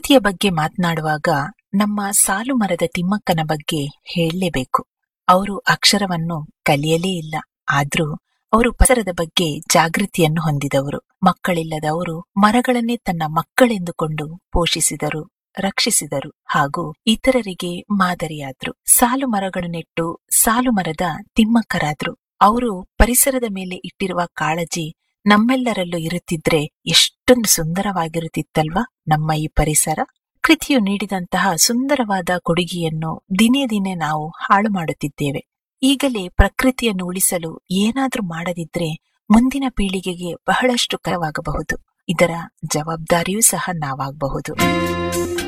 ಪ್ರಕೃತಿಯ ಬಗ್ಗೆ ಮಾತನಾಡುವಾಗ ನಮ್ಮ ಸಾಲು ಮರದ ತಿಮ್ಮಕ್ಕನ ಬಗ್ಗೆ ಹೇಳಲೇಬೇಕು ಅವರು ಅಕ್ಷರವನ್ನು ಕಲಿಯಲೇ ಇಲ್ಲ ಆದ್ರೂ ಅವರು ಪರಿಸರದ ಬಗ್ಗೆ ಜಾಗೃತಿಯನ್ನು ಹೊಂದಿದವರು ಮಕ್ಕಳಿಲ್ಲದವರು ಮರಗಳನ್ನೇ ತನ್ನ ಮಕ್ಕಳೆಂದುಕೊಂಡು ಪೋಷಿಸಿದರು ರಕ್ಷಿಸಿದರು ಹಾಗೂ ಇತರರಿಗೆ ಮಾದರಿಯಾದ್ರು ಸಾಲು ಮರಗಳು ನೆಟ್ಟು ಸಾಲು ಮರದ ತಿಮ್ಮಕ್ಕರಾದ್ರು ಅವರು ಪರಿಸರದ ಮೇಲೆ ಇಟ್ಟಿರುವ ಕಾಳಜಿ ನಮ್ಮೆಲ್ಲರಲ್ಲೂ ಇರುತ್ತಿದ್ರೆ ಎಷ್ಟೊಂದು ಸುಂದರವಾಗಿರುತ್ತಿತ್ತಲ್ವಾ ನಮ್ಮ ಈ ಪರಿಸರ ಕೃತಿಯು ನೀಡಿದಂತಹ ಸುಂದರವಾದ ಕೊಡುಗೆಯನ್ನು ದಿನೇ ದಿನೇ ನಾವು ಹಾಳು ಮಾಡುತ್ತಿದ್ದೇವೆ ಈಗಲೇ ಪ್ರಕೃತಿಯನ್ನು ಉಳಿಸಲು ಏನಾದ್ರೂ ಮಾಡದಿದ್ರೆ ಮುಂದಿನ ಪೀಳಿಗೆಗೆ ಬಹಳಷ್ಟು ಕರವಾಗಬಹುದು ಇದರ ಜವಾಬ್ದಾರಿಯೂ ಸಹ ನಾವಾಗಬಹುದು